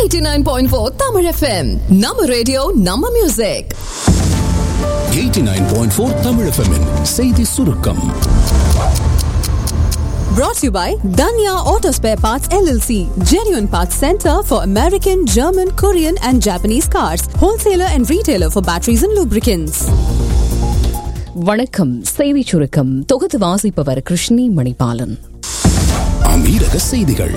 89.4 Tamil FM. நம்ம radio நம்ம music 89.4 Tamil FM -இன் செய்தி சுருக்கம் brought to you by Danya Auto Spare Parts LLC, genuine parts center for American, German, Korean and Japanese cars, wholesaler and retailer for batteries and lubricants. வணக்கம் செய்தி சுருக்கம் தொகுத்து வாசிப்பவர் கிருஷ்ணி மணிபாலன் அமீரக செய்திகள்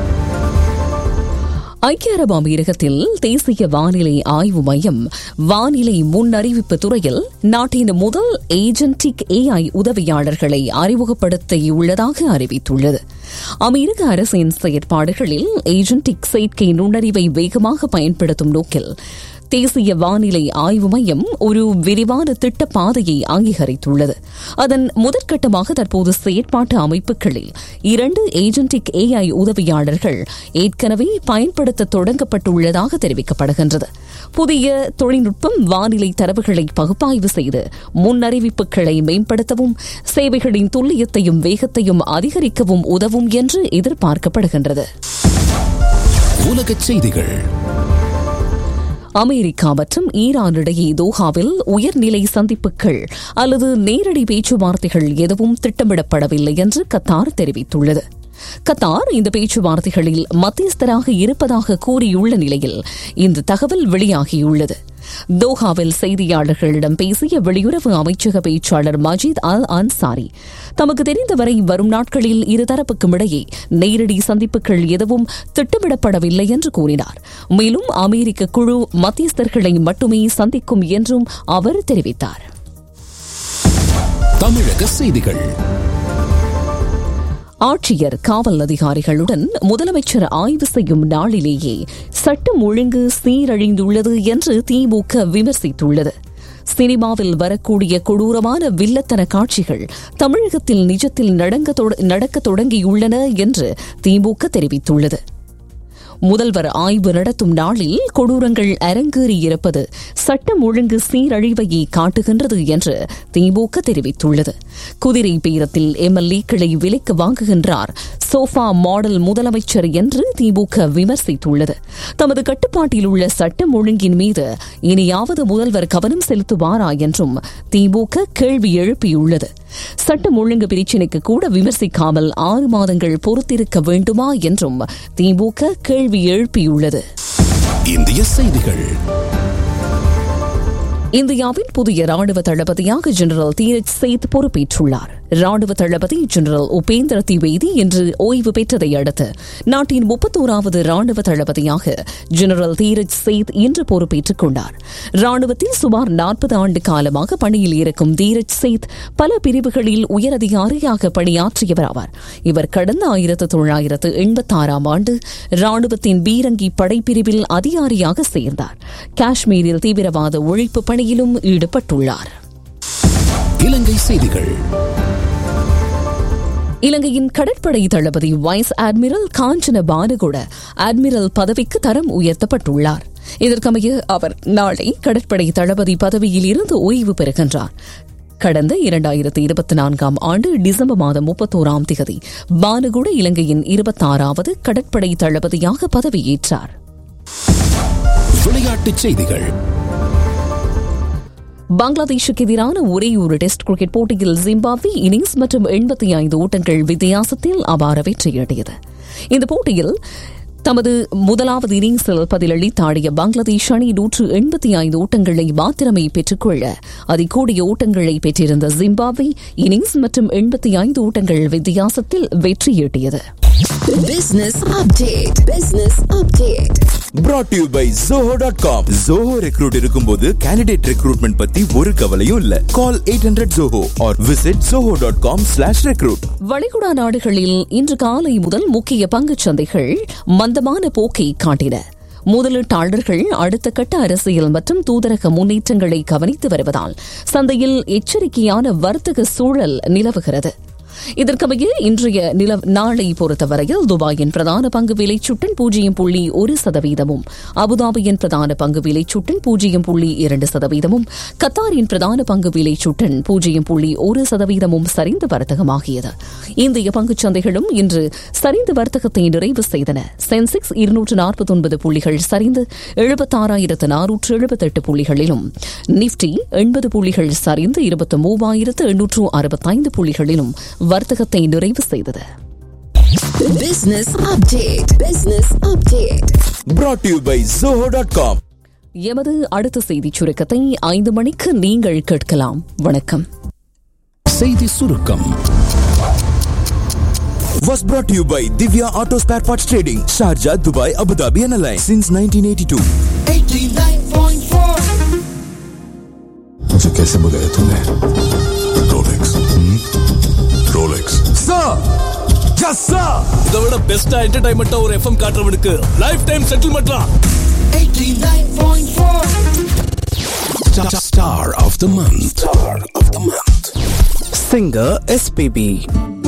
ஐக்கிய அரபு அமீரகத்தில் தேசிய வானிலை ஆய்வு மையம் வானிலை முன்னறிவிப்பு துறையில் நாட்டின் முதல் ஏஜென்டிக் ஏஐ உதவியாளர்களை அறிமுகப்படுத்தியுள்ளதாக அறிவித்துள்ளது அமீரக அரசின் செயற்பாடுகளில் ஏஜென்டிக் செயற்கை நுண்ணறிவை வேகமாக பயன்படுத்தும் நோக்கில் தேசிய வானிலை ஆய்வு மையம் ஒரு விரிவான திட்ட பாதையை அங்கீகரித்துள்ளது அதன் முதற்கட்டமாக தற்போது செயற்பாட்டு அமைப்புகளில் இரண்டு ஏஜென்டிக் ஏஐ உதவியாளர்கள் ஏற்கனவே பயன்படுத்த தொடங்கப்பட்டுள்ளதாக தெரிவிக்கப்படுகின்றது புதிய தொழில்நுட்பம் வானிலை தரவுகளை பகுப்பாய்வு செய்து முன்னறிவிப்புகளை மேம்படுத்தவும் சேவைகளின் துல்லியத்தையும் வேகத்தையும் அதிகரிக்கவும் உதவும் என்று எதிர்பார்க்கப்படுகின்றது உலகச் செய்திகள் அமெரிக்கா மற்றும் ஈரான் இடையே தோஹாவில் உயர்நிலை சந்திப்புகள் அல்லது நேரடி பேச்சுவார்த்தைகள் எதுவும் திட்டமிடப்படவில்லை என்று கத்தார் தெரிவித்துள்ளது கத்தார் இந்த பேச்சுவார்த்தைகளில் மத்தியஸ்தராக இருப்பதாக கூறியுள்ள நிலையில் இந்த தகவல் வெளியாகியுள்ளது தோஹாவில் செய்தியாளர்களிடம் பேசிய வெளியுறவு அமைச்சக பேச்சாளர் மஜீத் அல் அன்சாரி தமக்கு தெரிந்தவரை வரும் நாட்களில் இருதரப்புக்கும் இடையே நேரடி சந்திப்புகள் எதுவும் திட்டமிடப்படவில்லை என்று கூறினார் மேலும் அமெரிக்க குழு மத்தியஸ்தர்களை மட்டுமே சந்திக்கும் என்றும் அவர் தெரிவித்தார் தமிழக செய்திகள் ஆட்சியர் காவல் அதிகாரிகளுடன் முதலமைச்சர் ஆய்வு செய்யும் நாளிலேயே சட்டம் ஒழுங்கு சீரழிந்துள்ளது என்று திமுக விமர்சித்துள்ளது சினிமாவில் வரக்கூடிய கொடூரமான வில்லத்தன காட்சிகள் தமிழகத்தில் நிஜத்தில் நடக்க தொடங்கியுள்ளன என்று திமுக தெரிவித்துள்ளது முதல்வர் ஆய்வு நடத்தும் நாளில் கொடூரங்கள் அரங்கேறியிருப்பது சட்டம் ஒழுங்கு சீரழிவையை காட்டுகின்றது என்று திமுக தெரிவித்துள்ளது குதிரை பேரத்தில் எம்எல்ஏக்களை விலைக்கு வாங்குகின்றார் சோஃபா மாடல் முதலமைச்சர் என்று திமுக விமர்சித்துள்ளது தமது கட்டுப்பாட்டில் உள்ள சட்டம் ஒழுங்கின் மீது இனியாவது முதல்வர் கவனம் செலுத்துவாரா என்றும் திமுக கேள்வி எழுப்பியுள்ளது சட்டம் ஒழுங்கு பிரச்சினைக்கு கூட விமர்சிக்காமல் ஆறு மாதங்கள் பொறுத்திருக்க வேண்டுமா என்றும் திமுக கேள்வி எழுப்பியுள்ளது இந்திய செய்திகள் இந்தியாவின் புதிய ராணுவ தளபதியாக ஜெனரல் தீரஜ் சேத் பொறுப்பேற்றுள்ளார் ராணுவ தளபதி ஜெனரல் உபேந்திர திவேதி இன்று ஓய்வு பெற்றதை அடுத்து நாட்டின் முப்பத்தோராவது ராணுவ தளபதியாக ஜெனரல் தீரஜ் சேத் இன்று பொறுப்பேற்றுக் கொண்டார் ராணுவத்தில் சுமார் நாற்பது ஆண்டு காலமாக பணியில் இருக்கும் தீரஜ் சேத் பல பிரிவுகளில் உயரதிகாரியாக பணியாற்றியவர் ஆவார் இவர் கடந்த ஆயிரத்து தொள்ளாயிரத்து எண்பத்தாறாம் ஆண்டு ராணுவத்தின் பீரங்கி படைப்பிரிவில் அதிகாரியாக சேர்ந்தார் காஷ்மீரில் தீவிரவாத ஒழிப்பு பணியிலும் ஈடுபட்டுள்ளார் இலங்கை செய்திகள் இலங்கையின் கடற்படை தளபதி vice admiral Kanchana Banagoda admiral பதவிக்கு தரம் உயர்த்தப்பட்டுள்ளார் இதற்கமைய அவர் நாளை கடற்படை தளபதி பதவியில் இருந்து ஓய்வு பெறுகின்றார் கடந்த இரண்டாயிரத்தி இருபத்தி நான்காம் ஆண்டு டிசம்பர் மாதம் முப்பத்தோராம் தேதி பானகுட இலங்கையின் இருபத்தாறாவது கடற்படை தளபதியாக பதவியேற்றார் விளையாட்டுச் செய்திகள் பங்களாதேஷுக்கு எதிரான ஒரே ஒரு டெஸ்ட் கிரிக்கெட் போட்டியில் ஜிம்பாப்வே இன்னிங்ஸ் மற்றும் எண்பத்தி ஐந்து ஓட்டங்கள் வித்தியாசத்தில் அபார வெற்றியடையது இந்த போட்டியில் தமது முதலாவது இன்னிங்ஸில் பதிலளித்தாடிய பங்களாதேஷ் அணி நூற்று எண்பத்தி ஐந்து ஓட்டங்களை மாத்திரமே பெற்றுக்கொள்ள அதிகூடிய ஓட்டங்களை பெற்றிருந்த ஜிம்பாப்வே இன்னிங்ஸ் மற்றும் எண்பத்தி ஐந்து ஓட்டங்கள் வித்தியாசத்தில் வெற்றியீட்டியது Business update. Business update. brought to you by zoho.com zoho recruit இருக்கும்போது candidate recruitment பத்தி ஒரு கவலையும் இல்ல call 800 zoho or visit zoho.com slash recruit வளைகுடா நாடுகளில் இன்று காலை முதல் முக்கிய பங்குச் சந்தைகள் மந்தமான போக்கை காட்டின முதலீட்டாளர்கள் அடுத்த கட்ட அரசியல் மற்றும் தூதரக முன்னேற்றங்களை கவனித்து வருவதால் சந்தையில் எச்சரிக்கையான வர்த்தக சூழல் நிலவுகிறது இதற்கமைய இன்றைய நில நாளை பொறுத்தவரையில் துபாயின் பிரதான பங்கு விலை சுட்டன் பூஜ்ஜியம் புள்ளி ஒரு சதவீதமும் அபுதாபியின் பிரதான பங்கு விலை சுட்டன் பூஜ்ஜியம் புள்ளி இரண்டு சதவீதமும் கத்தாரின் பிரதான பங்கு விலை சுட்டன் பூஜ்ஜியம் புள்ளி ஒரு சதவீதமும் சரிந்து வர்த்தகமாகியது இந்திய பங்குச் சந்தைகளும் இன்று சரிந்து வர்த்தகத்தை நிறைவு செய்தன சென்செக்ஸ் இருநூற்று நாற்பத்தொன்பது புள்ளிகள் சரிந்து எழுபத்தாறாயிரத்து நானூற்று எழுபத்தெட்டு புள்ளிகளிலும் நிப்டி எண்பது புள்ளிகள் சரிந்து இருபத்தி மூவாயிரத்து எண்ணூற்று அறுபத்தைந்து புள்ளிகளிலும் வர்த்தகத்தை நிறைவு செய்தது Business update. Business update. brought to you by zoho.com எமது அடுத்த செய்திச் சுருக்கத்தை ஐந்து மணிக்கு நீங்கள் கேட்கலாம் வணக்கம் செய்தி சுருக்கம் was brought to you by Divya Auto Spare Parts Trading, Sharjah, Dubai, Abu Dhabi and Alliance since 1982. मुझे कैसे बुलाया तूने रोलेक्स रोलेक्स இதை விட பெஸ்டா என்டர்டைன்மெண்டா ஒரு எஃப்எம் காட்டுறவனுக்கு லைஃப் டைம் செட்டில்மெண்ட்லாம் Star of the month. Star of the month. Singer SPB